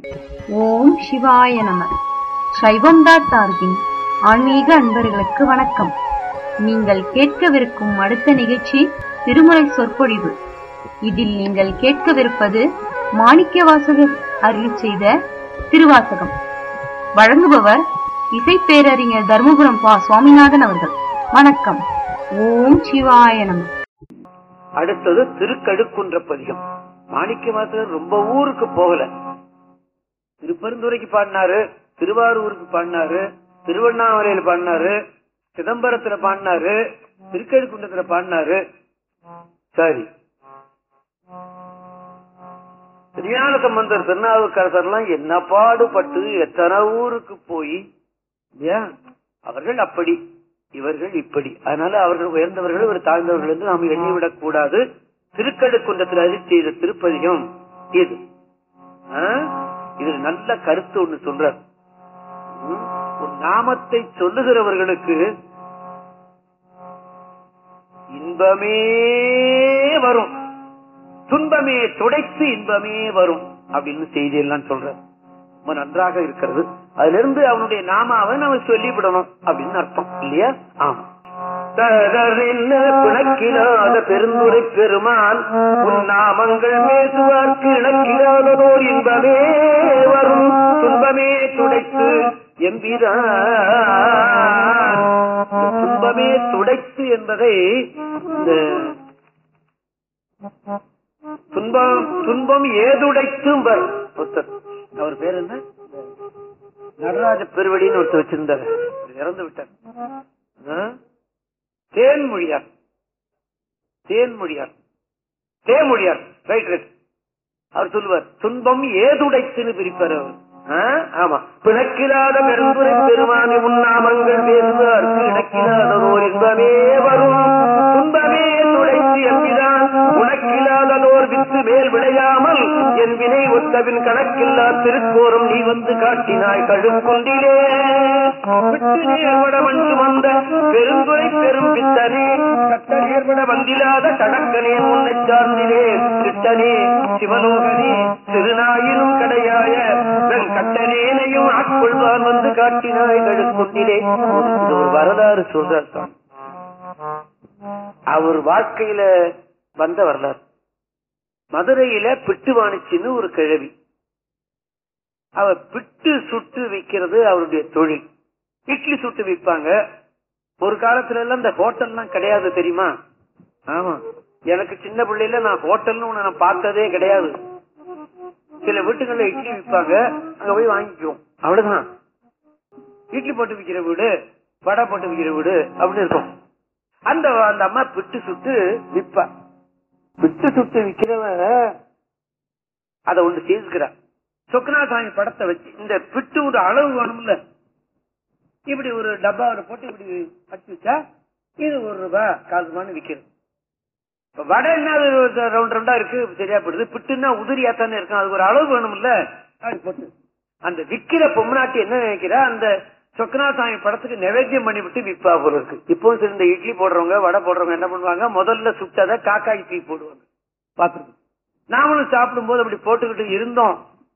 ஓம் சிவாய நம சைவம் டாட் ஆர்கின் ஆன்மீக அன்பர்களுக்கு வணக்கம் நீங்கள் கேட்கவிருக்கும் அடுத்த நிகழ்ச்சி திருமுறை சொற்பொழிவு இதில் நீங்கள் கேட்கவிருப்பது மாணிக்கவாசகர் அருளிச் செய்த திருவாசகம் வழங்குபவர் இசைப்பேரறிஞர் தர்மபுரம் பா சுவாமிநாதன் அவர்கள் வணக்கம் ஓம் சிவாய நம அடுத்தது திருக்கடுக்குன்ற பதிகம் மாணிக்கவாசகர் ரொம்ப ஊருக்கு போகல திருப்பெருந்துறைக்கு பாடினாரு திருவாரூருக்கு பாடினாரு திருவண்ணாமலையில பாடினாரு சிதம்பரத்துல பாடினாரு திருக்கழுக்குன்றத்துல பாடினாரு சரி திருஞான சம்பந்தர் திருநாவுக்கரசர் எல்லாம் என்ன பாடுபட்டு எத்தனை ஊருக்கு போய் இல்லையா அவர்கள் அப்படி இவர்கள் இப்படி அதனால அவர்கள் உயர்ந்தவர்கள் இவர் தாழ்ந்தவர்கள் என்று நாம் எண்ணிவிடக் கூடாது திருக்கடுக்குன்றத்தில் அருள் செய்த திருப்பதிகம் இது ஆ? இது நல்ல கருத்து ஒண்ணு சொல்றார் ம்? ஒரு நாமத்தை சொல்லுகிறவர்களுக்கு இன்பமே வரும் துன்பமே துடைத்து இன்பமே வரும் அப்படின்னு செய்தி எல்லாம் சொல்ற ரொம்ப நன்றாக இருக்கிறது அதுல இருந்து அவனுடைய நாமாவை நம்ம சொல்லிவிடணும் அப்படின்னு அர்த்தம் இல்லையா ஆமா தகரின்ன பிணக்கிலாத பெருந்துரை பெருமான் உன் நாமங்கள் பேசுவார்க்கு இணக்கிலாததோர் இன்பமே வரும் துன்பமே துடைத்து எம்பிதான் துன்பமே துடைத்து என்பதை இந்த துன்பம் துன்பம் ஏதுடைத்தும் வரும் ஒருத்தர் அவர் பேர் என்ன நடராஜ பெருவழின்னு ஒருத்தர் வச்சிருந்தார் அவர் இறந்து விட்டார் ஆ? தேன்மொழியார் தேன்மொழியார் தேமொழியார் ரைட் ரைட் அவர் சொல்லுவார் துன்பம் ஏதுடைத்துன்னு பிரிப்பார் அவர் ஆ? ஆமா பிணக்கிலாத பெருந்துரை பெருமானி உண்ணாமங்கள் பேசுவார்க்கு இணக்கிலாததோர் இன்பமே வரும் துன்பமே துடைத்து என்கிறான் உனக்கில்லாததோர் வித்து மேல் விளையாமல் என் வினை ஒத்தவின் கணக்கில்லா திருக்கோரம் நீ வந்து காட்டினாய் கழுக்குண்டிலே விட்டு நேர்பட வந்து வந்த பெருந்துரை பெரும் பித்தனே கட்ட நேர்பட வந்திலாத கடக்கனே உன்னை சார்ந்திலே கிட்டனே சிவலோகனே திருநாயினும் கடையாய வெண் கட்டனேனையும் ஆட்கொள்வான் வந்து காட்டினாய் கழுக்குண்டிலே இது ஒரு வரலாறு சொல்றார் தான் அவர் வாழ்க்கையில வந்த வரலாறு மதுரையில பிட்டு வாணிச்சின்னு ஒரு கிழவி அவ பிட்டு சுட்டு விக்கிறது அவருடைய தொழில் இட்லி சுட்டு விற்பாங்க ஒரு காலத்துல எல்லாம் இந்த ஹோட்டல்லாம் கிடையாது தெரியுமா ஆமா எனக்கு சின்ன பிள்ளையில நான் ஹோட்டல்னு ஒண்ணு நான் பார்த்ததே கிடையாது சில வீட்டுகள்ல இட்லி விற்பாங்க அங்க போய் வாங்கிக்குவோம் அவ்வளவுதான் இட்லி போட்டு விக்கிற வீடு வடை போட்டு விக்கிற வீடு அப்படின்னு இருக்கும் அந்த அந்த அம்மா பிட்டு சுட்டு விற்பா பிட்டு சுட்டு விக்கிறவன் அத ஒண்ணு செய்துக்கிறா சொக்கநாசாமி படத்தை வச்சு இந்த பிட்டு ஒரு அளவு வேணும்ல இப்படி ஒரு டப்பாவில போட்டு இப்படி அடிச்சு வச்சா இது ஒரு ரூபாய் கால் ரூபான்னு விக்கிறது இப்ப வடை என்ன அது ரவுண்ட் ரவுண்டா இருக்கு சரியா போடுது பிட்டுன்னா உதிரியா தானே இருக்கும் அதுக்கு ஒரு அளவு வேணும்ல அப்படி போட்டு அந்த விக்கிற பொம்மநாட்டி என்ன நினைக்கிறா அந்த சொக்கநாசாமி படத்துக்கு நைவேத்தியம் பண்ணி விட்டு விற்பா போல இருக்கு இப்போ சரி இந்த இட்லி போடுறவங்க வடை போடுறவங்க என்ன பண்ணுவாங்க முதல்ல சுட்டதை காக்காய் தூக்கி போடுவாங்க பாத்துருக்கு நாமளும் சாப்பிடும் போது அப்படி போட்டுக்கிட்டு இருந்தோம்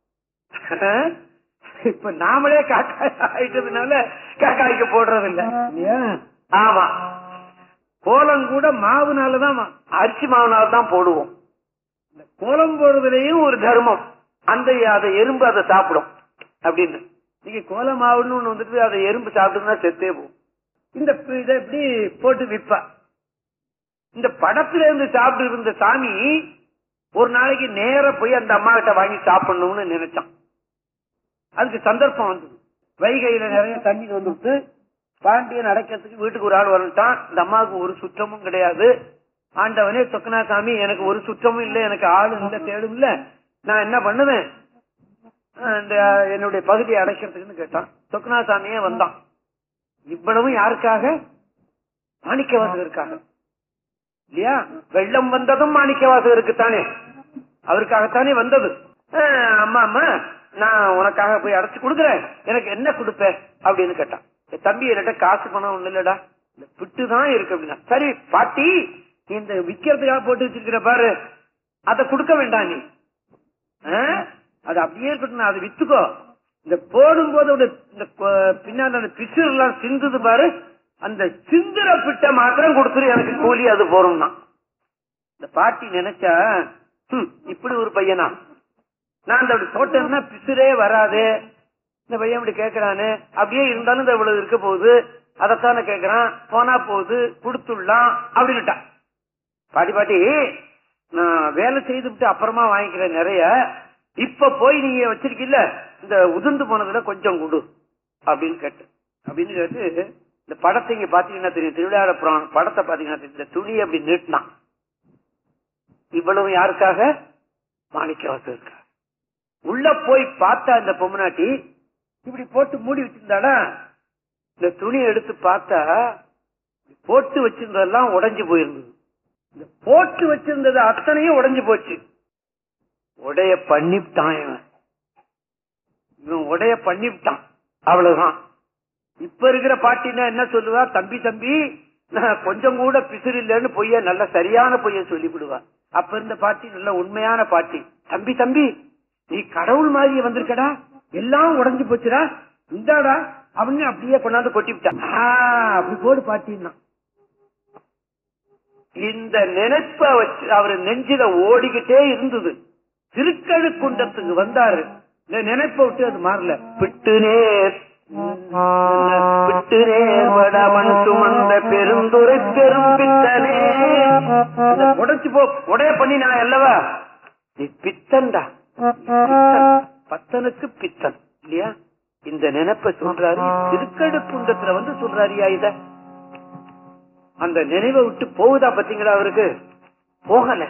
இப்ப நாமளே காக்காய் ஆயிட்டதுனால காக்காய்க்கு போடுறது இல்ல ஆமா கோலம் கூட மாவுனாலதான் அரிசி மாவுனால தான் போடுவோம் இந்த கோலம் போடுறதுலயும் ஒரு தர்மம் அந்த அதை எறும்பு அதை சாப்பிடும் அப்படின்னு நீங்க கோல மாவுன்னு ஒண்ணு வந்துட்டு அதை எறும்பு சாப்பிட்டுனா செத்தே போகும் இந்த ப- இதை இப்படி போட்டு விற்பா இந்த படத்துல இருந்து சாப்பிட்டு இருந்த சாமி ஒரு நாளைக்கு நேர போய் அந்த அம்மா கிட்ட வாங்கி சாப்பிடணும்னு நினைச்சான் அதுக்கு சந்தர்ப்பம் வந்தது வைகையில நிறைய தண்ணி வந்துட்டு பாண்டியன் அடைக்கிறதுக்கு வீட்டுக்கு ஒரு ஆள் வந்துட்டான் இந்த அம்மாவுக்கு ஒரு சுற்றமும் கிடையாது ஆண்டவனே சொக்கனா சாமி எனக்கு ஒரு சுற்றமும் இல்ல எனக்கு ஆளு இல்ல தேடும் இல்ல நான் என்ன பண்ணுவேன் இந்த என்னுடைய பகுதியை அடைக்கிறதுக்குன்னு கேட்டான் சொக்கனா சாமியே வந்தான் இவ்வளவும் யாருக்காக மாணிக்கவாசகருக்காக இல்லையா வெள்ளம் வந்ததும் மாணிக்கவாசகருக்கு தானே அவருக்காகத்தானே வந்தது அஹ், அம்மா அம்மா நான் உனக்காக போய் அடைச்சு கொடுக்குறேன் எனக்கு என்ன கொடுப்ப அப்படின்னு கேட்டான் என் தம்பி என்கிட்ட காசு பணம் ஒண்ணு இல்லடா இந்த பிட்டு தான் இருக்கு அப்படின்னா சரி பாட்டி நீ இந்த விக்கிறதுக்காக போட்டு வச்சிருக்கிற பாரு அதை கொடுக்க வேண்டாம் நீ ஆ? அது அப்படியே இருக்கட்டும் அது வித்துக்கோ இந்த போடும்போது ஒரு இந்த கொ- பின்னால அந்த பிசுறு எல்லாம் சிந்துது பாரு அந்த சிந்துற பிட்ட மாத்திரம் கொடுத்துரு எனக்கு கூலி அது போறோம்னா இந்த பாட்டி நினைச்சா ஹம், இப்படி ஒரு பையனா நான் இந்த அப்படி போட்டேன்னா பிசுரே வராது இந்த பையன் இப்படி கேக்குறானு அப்படியே இருந்தாலும் இந்த இவ்வளவு இருக்க போகுது அதைத்தானே கேக்குறான் போனா போகுது கொடுத்துடலாம் அப்படின்னுட்டான் பாட்டி பாட்டி நான் வேலை செய்துவிட்டு அப்புறமா வாங்கிக்கிறேன் நிறைய இப்ப போய் நீங்க வச்சிருக்கீல்ல இந்த உதிர்ந்து போனதுல கொஞ்சம் கொடு அப்படின்னு கேட்டு அப்படின்னு கேட்டு இந்த படத்தை இங்க பாத்தீங்கன்னா தெரியும் திருவிழாட புராணம் படத்தை பாத்தீங்கன்னா தெரியும் இந்த துணியை அப்படி நீட்டினான் இவ்வளவு யாருக்காக மாணிக்கவாசருக்காக உள்ள போய் பார்த்தா இந்த பொம்மநாட்டி இப்படி போட்டு மூடி வச்சிருந்தாடா இந்த துணியை எடுத்து பார்த்தா போட்டு வச்சிருந்ததெல்லாம் உடைஞ்சு போயிருந்தது இந்த போட்டு வச்சிருந்தது அத்தனையும் உடைஞ்சு போச்சு உடைய பண்ணிவிட்டான் இவன் இவன் உடைய பண்ணிவிட்டான் அவ்வளவுதான் இப்ப இருக்கிற பாட்டினா என்ன சொல்லுவா தம்பி தம்பி நான் கொஞ்சம் கூட பிசிறு இல்லைன்னு பொய்ய நல்ல சரியான பொய்ய சொல்லிவிடுவா அப்ப இருந்த பாட்டி நல்ல உண்மையான பாட்டி தம்பி தம்பி நீ கடவுள் மாதிரி வந்திருக்கடா எல்லாம் உடைஞ்சு போச்சுடா இந்தாடா அப்படின்னு அப்படியே கொண்டாந்து கொட்டி விட்டான் ஆ, அப்படி போடு பாட்டின்னா இந்த நினைப்ப வச்சு அவர் நெஞ்சில ஓடிக்கிட்டே இருந்தது திருக்கழுக்குண்டத்துக்கு வந்தாரு இந்த நினைப்ப விட்டு அது மாறல பிட்டு நேர் பிட்டு நேர் வடமன் சுமந்த பெருந்துரை பெரும் பித்தனே இந்த உடைச்சு போ உடைய பண்ணி நான் அல்லவா நீ பித்தன்டா பித்தன். பத்தனுக்கு பித்தன் இல்லையா இந்த நினைப்ப சொல்றாரு திருக்கழுக்குண்டத்துல வந்து சொல்றாருயா இத அந்த நினைவை விட்டு போகுதா பாத்தீங்களா அவருக்கு போகல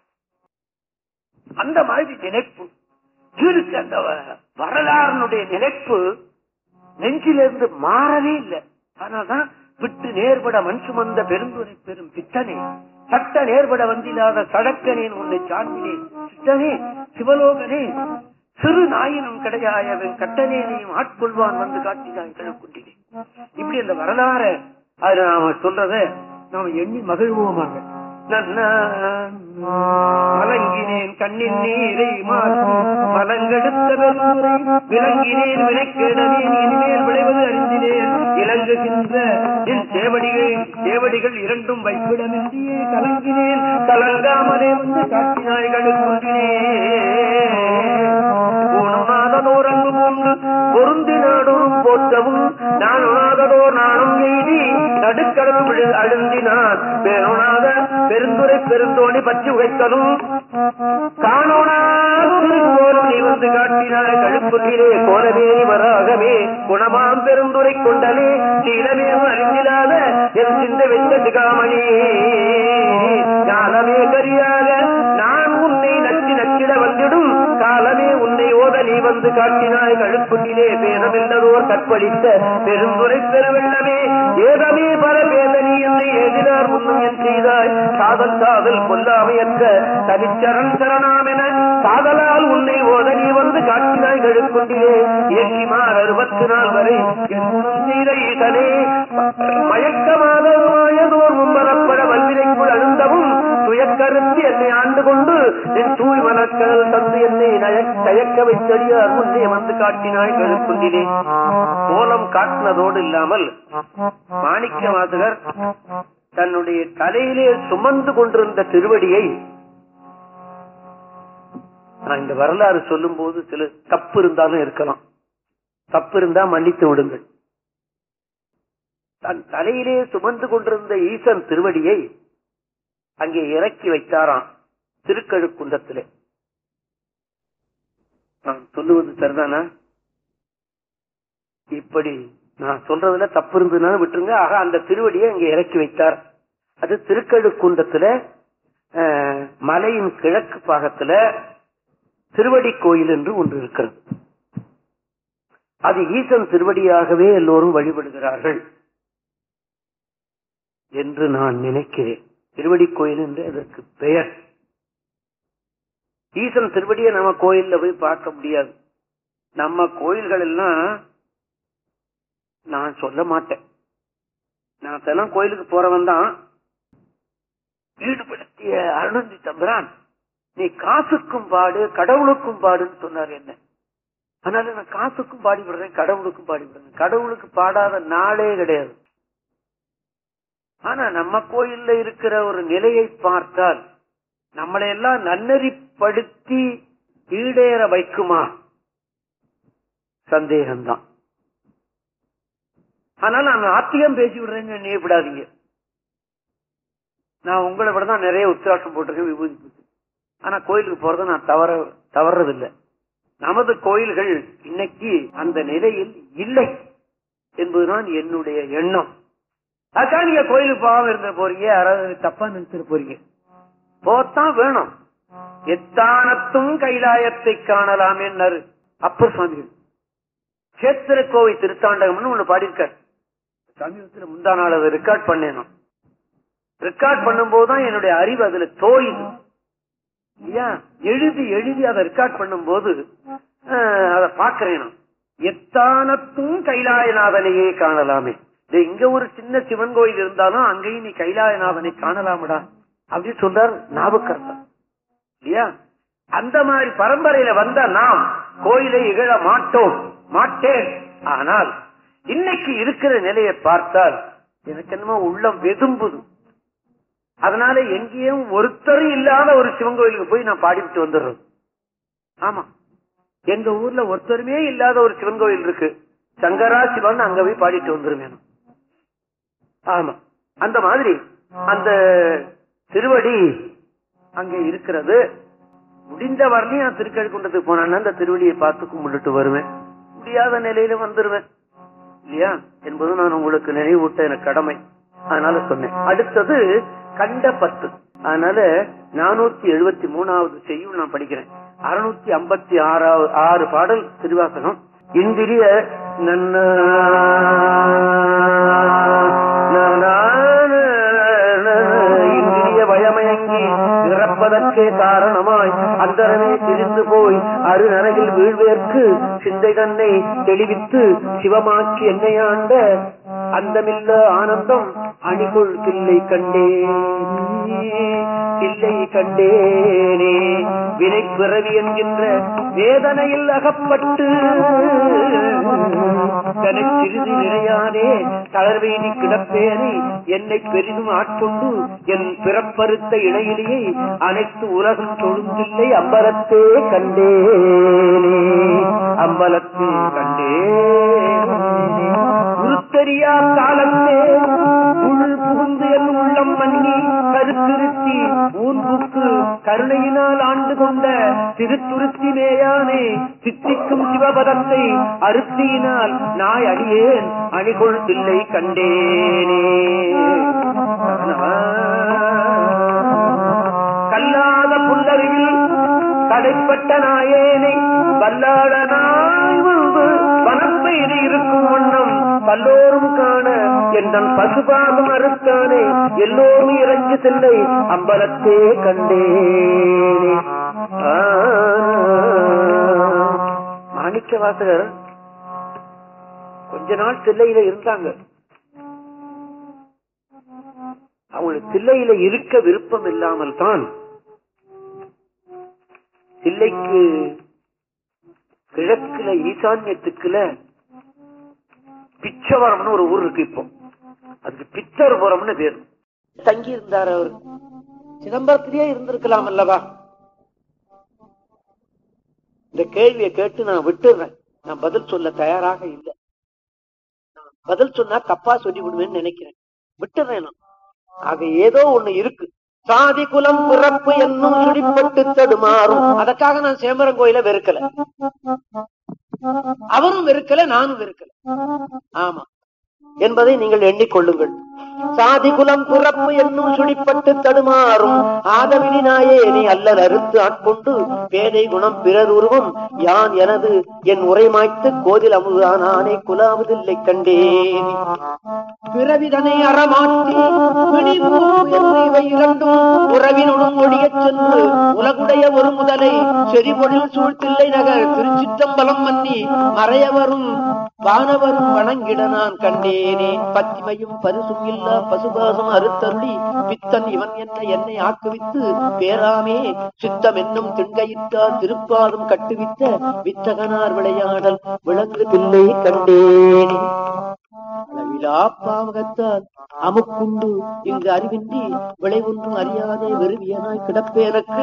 அந்த மாதிரி நினைப்பு இருக்கு அந்த வ- வரலாறுனுடைய நினைப்பு நெஞ்சிலிருந்து மாறவே இல்லை ஆனாதான் விட்டு நேர்பட மண் சுமந்த பெருந்துரை பெரும் பித்தனே சட்ட நேர்பட வந்தில்லாத சடக்கனேன் உன்னை சார்ந்தினேன் சித்தனே சிவலோகனே சிறு நாயினும் கிடையாயவன் கட்டனேனையும் ஆட்கொள்வான் வந்து காட்டினான் கிழக்குண்டினே இப்படி அந்த வரலாறு அது நாம சொல்றத நாம எண்ணி மகிழ்வோமாக மலங்கினேன் கண்ணின் நீரை மாற்றி மலங்கெடுத்த பெருந்துரை விளங்கினேன் வினைக்கேடவேன் இனிமேல் விளைவது அறிந்தினேன் இலங்குகின்ற என் சேவடிகள் சேவடிகள் இரண்டும் வைப்பிடமின்றியே கலங்கினேன் கலங்காமலே வந்து காட்டினாய்களுக்குண்டினேன் அங்கு கொண்டு பொருந்தி நாடோறும் போற்றவும் நான் உணாததோர் நானும் எய்தி நடுக்கடல் விழு அழுந்தினான் பேருணாத பெருந்துரை பெருந்தோணி பற்றி உழைத்தலும் காணோனாலும் நீ வந்து காட்டினாய் கழுப்புகிறே கோலவேரி வராகவே குணமாம் பெருந்துரை கொண்டலே நீலமே அறிந்திலாத என் சிந்த வெந்த சிகாமணி ஞானமே கரியாக நான் உன்னை நச்சி நச்சிட வந்திடும் காலமே உன்னை ஓத நீ வந்து காட்டினாய் கழுப்புகிலே பேதமில்லதோர் கற்பழித்த பெருந்துரை பெருவெள்ளமே ஏதமே பல பேத நீ என்னை ஏதினார் முன்னும் என் செய்தாய் காதல் காதல் கொல்லாமையற்ற தனிச்சரண் சரணாமென காதலால் உன்னை ஓத நீ வந்து காட்டினாய் கழுக்குண்டிலே ஏற்றிமார் அறுபத்து நாள் வரை என் முன் செய்த ஈசனே மயக்கமாதமாயதோர் மும்மரப்பட வல்வினைக்குள் அழுந்தவும் துயக்கருத்தி என்னை ஆண்டு கொண்டு என் தூய் மலக்கல் தந்து என்னை நயக்- தயக்க வைத்தடியார் முன்னே வந்து காட்டினாய் கழுக்குண்டிலே கோலம் காட்டினதோடு இல்லாமல் மாணிக்க வாசகர் தன்னுடைய தலையிலே சுமந்து கொண்டிருந்த திருவடியை நான் இந்த வரலாறு சொல்லும் போது சில தப்பு இருந்தாலும் இருக்கலாம் தப்பு இருந்தா மன்னித்து விடுங்கள் தன் தலையிலே சுமந்து கொண்டிருந்த ஈசன் திருவடியை அங்கே இறக்கி வைத்தாராம் திருக்கழுக்குன்றத்திலே நான் சொல்லுவது சரிதானா இப்படி நான் சொல்றதுல தப்பு இருந்ததுனால விட்டுருங்க ஆக அந்த திருவடியை அங்கே இறக்கி வைத்தார் அது திருக்கழுக்குன்றத்துல அஹ், மலையின் கிழக்கு பாகத்துல திருவடி கோயில் என்று ஒன்று இருக்கிறது அது ஈசன் திருவடியாகவே எல்லோரும் வழிபடுகிறார்கள் என்று நான் நினைக்கிறேன் திருவடி கோயில் என்று அதற்கு பெயர் ஈசன் திருவடியை நம்ம கோயில்ல போய் பார்க்க முடியாது நம்ம கோயில்கள் எல்லாம் நான் சொல்ல மாட்டேன் நான் தினம் கோயிலுக்கு போறவன் தான் ஈடுபடுத்திய அருணந்தி தம்பிரான் நீ காசுக்கும் பாடு கடவுளுக்கும் பாடுன்னு சொன்னார் என்ன அதனால நான் காசுக்கும் பாடி விடுறேன் கடவுளுக்கும் பாடி விடுறேன் கடவுளுக்கு பாடாத நாளே கிடையாது ஆனா நம்ம கோயில்ல இருக்கிற ஒரு நிலையை பார்த்தால் நம்மளை எல்லாம் நன்னறிப்படுத்தி ஈடேற வைக்குமா சந்தேகம்தான் ஆனால் நான் ஆத்தியம் பேசி விடுறேன்னு நினைவுபடாதீங்க நான் உங்களை விட தான் நிறைய உத்திராட்சம் போட்டிருக்கேன் விபூதி பூசி. ஆனா கோயிலுக்கு போறதை நான் தவற தவறதில்லை நமது கோயில்கள் இன்னைக்கு அந்த நிலையில் இல்லை என்பதுதான் என்னுடைய எண்ணம் அக்கா நீங்க கோயிலுக்கு போகாம இருந்த போறீங்க யாராவது தப்பா நினைச்சிட்டு போறீங்க போத்தான் வேணும் எத்தானத்தும் கைலாயத்தை காணலாமேன்னாரு அப்பர் சுவாமிகள் சேத்திர கோவை திருத்தாண்டகம்னு ஒண்ணு பாடியிருக்கார் சமீபத்தில் முந்தா நாள் அதை ரெக்கார்ட் பண்ணேன் நான். ரெக்கார்ட் பண்ணும்போது தான் என்னுடைய அறிவு அதுல தோயுது இல்லையா எழுதி எழுதி அதை ரெக்கார்ட் பண்ணும்போது அஹ், அதை பாக்குறேன் நான் எத்தானத்தும் கைலாயநாதனையே காணலாமே இது இங்க ஒரு சின்ன சிவன் கோயில் இருந்தாலும் அங்கேயும் நீ கைலாயநாதனை காணலாமடா அப்படின்னு சொல்றார் ஞாபகர்த்தம் இல்லையா அந்த மாதிரி பரம்பரையில வந்த நாம் கோயிலை இகழ மாட்டோம் மாட்டேன் ஆனால் இன்னைக்கு இருக்கிற நிலையை பார்த்தால் எனக்கு என்னமோ உள்ளம் வெதும்புது அதனால எங்கேயும் ஒருத்தரும் இல்லாத ஒரு சிவன் கோயிலுக்கு போய் நான் பாடிவிட்டு வந்துடுறது ஆமா எங்க ஊர்ல ஒருத்தருமே இல்லாத ஒரு சிவன் கோயில் இருக்கு சங்கரா சிவன் அங்க போய் பாடிட்டு வந்துருவேன் நான். ஆமா அந்த மாதிரி அந்த திருவடி அங்க இருக்கிறது முடிந்த வரலையும் நான் திருக்கழுக்குன்றதுக்கு போனேன்னா அந்த திருவடியை பார்த்து கும்பிட்டுட்டு வருவேன் முடியாத நிலையில வந்துருவேன் இல்லையா என்பது நான் உங்களுக்கு நினைவூட்ட எனக்கு கடமை அதனால சொன்னேன் அடுத்தது கண்ட பத்து அதனால நானூத்தி எழுபத்தி மூணாவது செய்யும் நான் படிக்கிறேன் அறுநூத்தி ஐம்பத்தி ஆறாவது ஆறு பாடல் திருவாசகம் இந்திரிய நன்ன இந்திரிய வயமயங்கி இறப்பதற்கே காரணமாய் அந்தரமே திரிந்து போய் அருநரகில் வீழ்வேற்கு சிந்தை தன்னை தெளிவித்து சிவமாக்கி என்னையாண்ட அந்தமில்ல ஆனந்தம் அணிகொள் தில்லை கண்டேனே தில்லை கண்டேனே வினை பிறவி என்கின்ற வேதனையில் அகப்பட்டு தனை சிறிது நிறையானே தளர்வெய்தி கிடப்பேனை என்னை பெரிதும் ஆட்கொண்டு என் பிறப்பறுத்த இணையிலேயே அனைத்து உலகம் தொழுந்தில்லை அம்பலத்தே கண்டேனே அம்பலத்தே கண்டேனே உருத்தெரியா காலத்தே உள் புகுந்து என் உள்ளம் மன்னி கருத்திருத்தி ஊன்புக்கு கருணையினால் ஆண்டு கொண்ட திருத்துருத்தி மேயானே சித்திக்கும் சிவபதத்தை அருத்தியினால் நாய் அடியேன் அணிகொள் தில்லை கண்டேனே கல்லாத புல்லறிவில் தடைப்பட்ட நாயேனை வல்லாட நாய் வந்து வனப்பெய்து இருக்கும் வண்ணம் பல்லோரும் காண என்றன் பசுபாகம் அறுத்தானே எல்லோரும் இறங்கி செல்லை அம்பலத்தே கண்டேனே ஆ. மாணிக்க வாசகர் கொஞ்ச நாள் தில்லையில இருந்தாங்க அவங்களுக்கு தில்லையில இருக்க விருப்பம் இல்லாமல் தான் தில்லைக்கு கிழக்குல ஈசான்யத்துக்குல பிச்சவரம்னு ஒரு ஊர் இருக்கு இப்போ அதுக்கு பிச்சர்புரம்னு பேரு தங்கி இருந்தார் அவர் சிதம்பரத்திலேயே இருந்திருக்கலாம் அல்லவா இந்த கேள்வியை கேட்டு நான் விட்டுறேன் நான் பதில் சொல்ல தயாராக இல்லை நான் பதில் சொன்னா தப்பா சொல்லி விடுவேன்னு நினைக்கிறேன் விட்டுறேன் நான் ஆக ஏதோ ஒண்ணு இருக்கு சாதி குலம் பிறப்பு என்னும் சுடிப்பட்டு தடுமாறும் அதற்காக நான் சேமரம் கோயில வெறுக்கல அவரும் வெறுக்கல நானும் வெறுக்கல ஆமா என்பதை நீங்கள் எண்ணிக்கொள்ளுங்கள் சாதி குலம் பிறப்பு என்னும் சுடிப்பட்டு தடுமாறும் ஆதவினி நாயே நீ அல்லல் அறுத்து ஆட்கொண்டு பேதை குணம் பிறர் உருவம் யான் எனது என் உரைமாய்த்து கோதில் அமுதானே குலாவதில்லை கண்டேன் பிறவிதனை அறமாற்றி பிடிமூப்பு என்று இவை இரண்டும் உறவினுடன் ஒழியச் சென்று உலகுடைய ஒரு முதலை செறிபொழில் சூழ்த்தில்லை நகர் திருச்சிற்றம்பலம் மன்னி மறையவரும் வானவரும் வணங்கிட நான் கண்டேனே பத்திமையும் பரிசும் இல்லா பிறப்பில்லா பசுபாசம் அறுத்தருளி பித்தன் இவன் என்ன என்னை ஆக்குவித்து பேராமே சித்தம் என்னும் திண்கையிட்டார் திருப்பாதம் கட்டுவித்த வித்தகனார் விளையாடல் விளங்கு பிள்ளை கண்டேனே அளவிலா பாவகத்தால் அமுக்குண்டு இங்கு அறிவின்றி விளை ஒன்றும் அறியாதே வெறுவியனாய் கிடப்பேனக்கு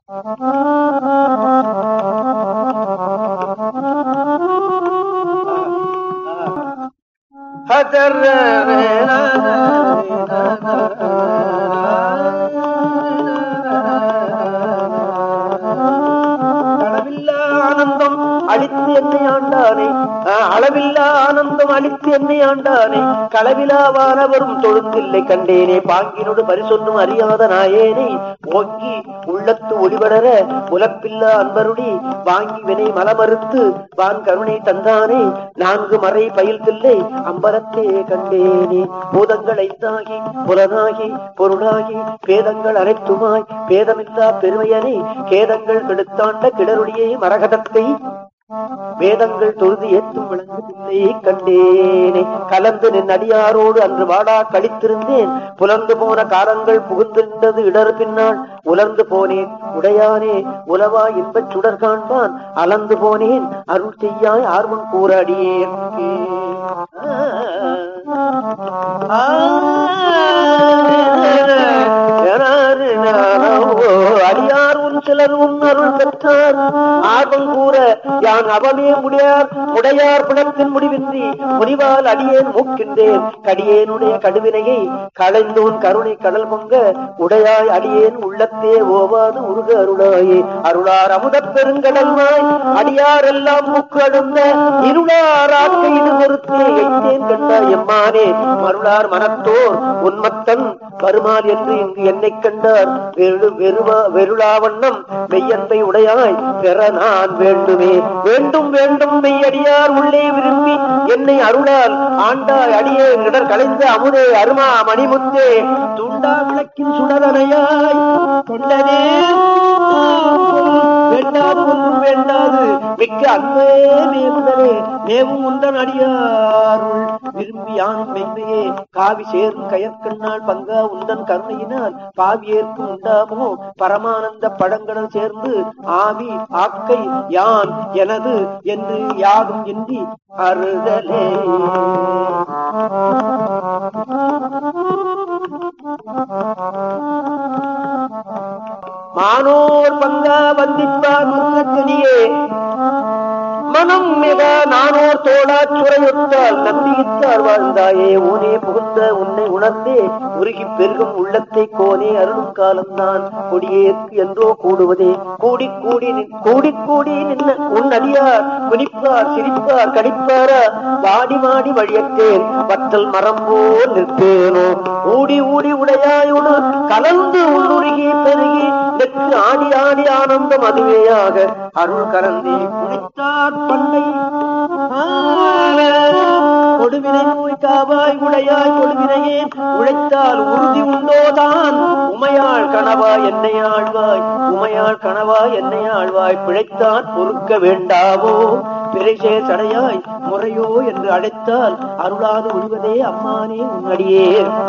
அளவில்லா ஆனந்தம் அழித்து என்னை ஆண்டானே ஆஹ், அளவில்லா ஆனந்தம் அழித்து என்னை ஆண்டானே களவிலாவானவரும் தொழுந்தில்லை கண்டேனே பாங்கினோடு பரிசொன்னும் அறியாத நாயேனை ஓங்கி உள்ளத்து ஒளிவளர உலப்பில்லா அன்பருடி வாங்கி வினை மலமறுத்து வான் கருணை தந்தானே நான்கு மறை பயில் தில்லை அம்பலத்தே கண்டேனே பூதங்கள் ஐந்தாகி புலனாகி பொருளாகி பேதங்கள் அனைத்துமாய் பேதமில்லா பெருமையனை கேதங்கள் கெடுத்தாண்ட கிடருடைய மரகதத்தை வேதங்கள் தொழுது ஏற்றும் விளங்குதில்லை கண்டேனே கலந்து நின் அடியாரோடு அன்று வாடா கழித்திருந்தேன் புலர்ந்து போன காரங்கள் புகுந்திருந்தது இடர் பின்னால் உலர்ந்து போனேன் உடையானே உலவா இன்பச் சுடர் காண்பான் அலந்து போனேன் அருள் செய்யாய் ஆர்வம் கூற அடியேன் அடியார் உன் சிலர் உன் அருள் பெற்றார் ஆர்வம் கூற யான் அவமே முடியார் உடையார் பிணத்தின் முடிவின்றி முடிவால் அடியேன் மூக்கின்றேன் கடியேனுடைய கடுவினையை களைந்து உன் கருணை கடல் பொங்க உடையாய் அடியேன் உள்ளத்தே ஓவாது உருக அருளாயே அருளார் அமுதப் பெருங்கடல்மாய் அடியார் எல்லாம் மூக்கு அழுந்த இருளார் ஆக்கை இது பொறுத்தே எய்தேன் கண்டாய் எம்மானே மருளார் மனத்தோர் உன்மத்தன் வருமால் என்று இங்கு என்னை கண்டார் வெறு வெறுவா வெருளாவண்ணம் மெய்யன்பை உடையாய் பெற நான் வேண்டுமே வேண்டும் வேண்டும் மெய்யடியார் உள்ளே விரும்பி என்னை அருளால் ஆண்டாய் அடியே இடர் கலைந்த அமுதே அருமா மணிமுத்தே துண்டா விளக்கின் சுடரணையாய் கொண்டனே வேண்டாது ஒன்றும் வேண்டாது மிக்க அன்பே மேவுதலே மேவும் உந்தன் அடியாருள் விரும்பி யானும் மென்மையே காவி சேரும் கயற்கண்ணால் பங்கா உந்தன் கருணையினால் பாவியேற்கும் உண்டாமோ பரமானந்த பழங்கடல் சேர்ந்து ஆவி ஆக்கை யான் எனது என்று யாதும் இன்றி அறுதலே மானோர் பங்கா வந்திப்பார் முக்கனியே மனம் மிக நானோர் தோடா சுரையொத்தால் நம்பியித்தார் வாழ்ந்தாயே ஊனே புகுந்த உன்னை உணர்ந்தே உருகி பெருகும் உள்ளத்தை கோனே அருளும் காலம்தான் கொடியேற்கு என்றோ கூடுவதே கூடி கூடி நின்- கூடி கூடி நின்ன உன் அடியார் குனிப்பார் சிரிப்பார் கடிப்பாரா வாடி வாடி வழியத்தேன் வத்தல் மரம் போல் நிற்பேனோ ஊடி ஊடி உடையாயோடு கலந்து உள்ளுருகி பெருகி நெற்று ஆடி ஆடி ஆனந்தம் அதுவேயாக அருள் கரந்தி குளித்தார் பண்ணை கொடுவினை நோய் காவாய் உடையாய் கொடுவினையே உழைத்தால் உறுதி உண்டோதான் உமையாள் கனவா என்னை ஆழ்வாய் உமையாள் கனவா என்னை ஆழ்வாய் பிழைத்தான் பொறுக்க வேண்டாவோ பிறைசே சடையாய் முறையோ என்று அழைத்தால் அருளாது ஒழிவதே அம்மானே உன்னடியே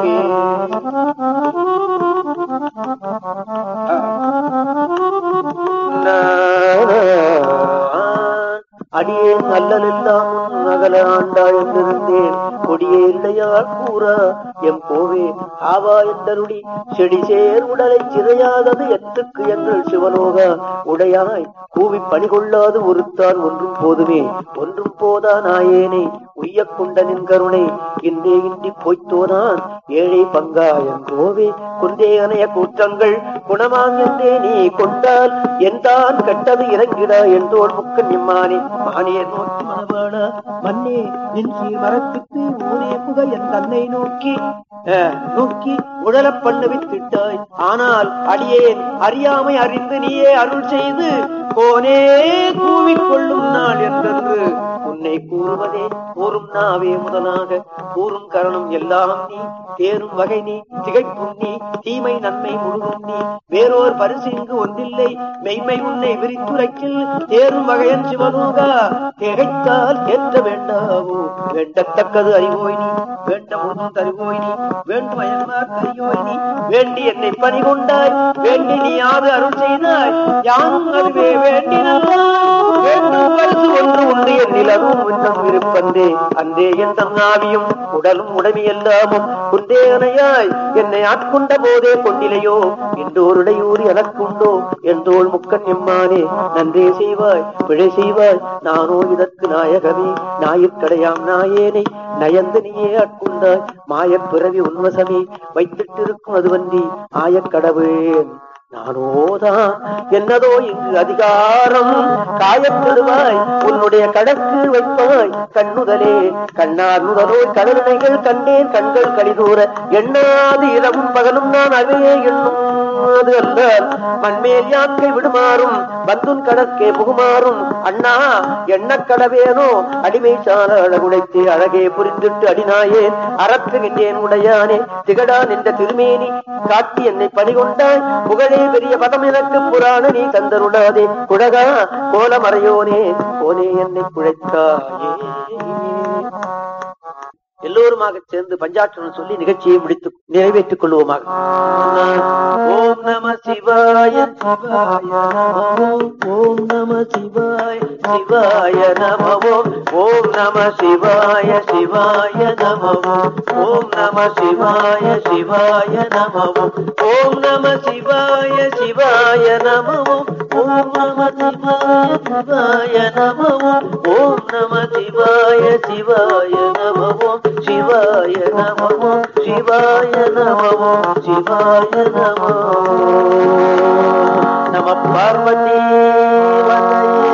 அடியே நல்லலெல்லாம் உன் அகல ஆண்டாய் என்றிருந்தேன் கொடியே இல்லையால் கூறா எம் கோவே ஆவா என்றருடி செடி சேர் உடலை சிறையாதது எத்துக்கு எங்கள் சிவலோகா உடையாய் கூவி பணி கொள்ளாது ஒருத்தான் ஒன்றும் போதுமே ஒன்றும் போதா நாயேனே உய்யக் கொண்ட நின் கருணை இன்றே இன்றி போய்த்தோதான் ஏழை பங்கா என் கோவே குந்தே அணைய கூற்றங்கள் குணமாம் என்றே நீ கொண்டால் எந்தான் கெட்டது இறங்கிட என்றோல் முக்க நிம்மானே மானிய நோக்கி மனவாளா மன்னே நின் சீர் மரத்துக்கு ஊரே புக என் தன்னை நோக்கி அஹ், நோக்கி உழலப் பண்ண வித்திட்டாய் ஆனால் அடியேன் அறியாமை அறிந்து நீயே அருள் செய்து கோனே கூவிக்கொள்ளும் நாள் என்றென்று உன்னை என்னை கூறுவதே கூறும் நாவே முதலாக கூறும் கரணம் எல்லாம் நீ தேரும் வகை நீ திகைப்பும் நீ தீமை நன்மை முழுதும் நீ வேறோர் பரிசு இங்கு ஒன்றில்லை மெய்மை உன்னை விரித்துரைக்கில் தேரும் வகையன் சிவலோகா திகைத்தால் ஏற்ற வேண்டாவோ வேண்டத்தக்கது அறிவோய் நீ வேண்ட முழுதும் தருவோய் நீ வேண்டும் அயன்மார் கரியோய் நீ வேண்டி என்னை பணி கொண்டாய் வேண்டி நீ யாது அருள் செய்தாய் யானும் அதுவே வேண்டினாய் வேண்டும் பரிசு ஒன்று உண்டு என்னில் அதுவும் இன்னும் இருப்பந்தே அந்தே என் தன்னாவியும் உடலும் உடமை எல்லாமும் குண்டே அணையாய் என்னை ஆட்கொண்ட போதே கொண்டிலையோ இன்றோருடையூர் எனக்குண்டோ என்றோள் முக்கன் எம்மானே நன்றே செய்வாய் பிழை செய்வாய் நானோ இதற்கு நாயகமே ஞாயிற்கடையாம் நாயேனை நயந்து நீயே ஆட்கொண்டாய் மாயப் பிறவி உன்வசமே வைத்திட்டிருக்கும் அதுவன்றி ஆயக்கடவேன் நானோதான் என்னதோ இங்கு அதிகாரம் காயப்படுவாய் உன்னுடைய கடற்கு வைப்பாய் கண்ணுதலே கண்ணார் முதலோய் கடலினைகள் கண்டேன் கண்கள் கழிதூர எண்ணாது இரவும் பகலும் நான் அவையே எண்ணும் அது அல்ல மண்மேல் யாக்கை விடுமாறும் வந்துன் கடற்கே புகுமாறும் அண்ணா எண்ணக் கடவேனோ அடிமை சால அழகுடைத்தே அழகே புரிந்திட்டு அடினாயேன் அறற்றுகின்றேன் உடையானே திகழா நின்ற திருமேனி காட்டி என்னை பணிகொண்டாய் புகழே பெரிய பதம் எனக்கு புராண நீ தந்தருளாதே குழகா கோலமறையோனே கோனே என்னை குழைத்தாயே எல்லோருமாக சேர்ந்து பஞ்சாற்றணும் சொல்லி நிகழ்ச்சியை முடித்து நிறைவேற்றிக் கொள்வோமாக ஓம் நம சிவாய சிவாய நமோ ஓம் நம சிவாய சிவாய நமோ ஓம் நம சிவாய சிவாய நமோ ஓம் நம சிவாய சிவாய நமோ ஓம் நம சிவாய சிவாய நமோ ஓம் நம சிவாய சிவாய நமோ ஓம் நம சிவாய சிவாய நமோ சிவாய நமோ சிவாய நமோ சிவாய நமோ நம பார்வதி வதயே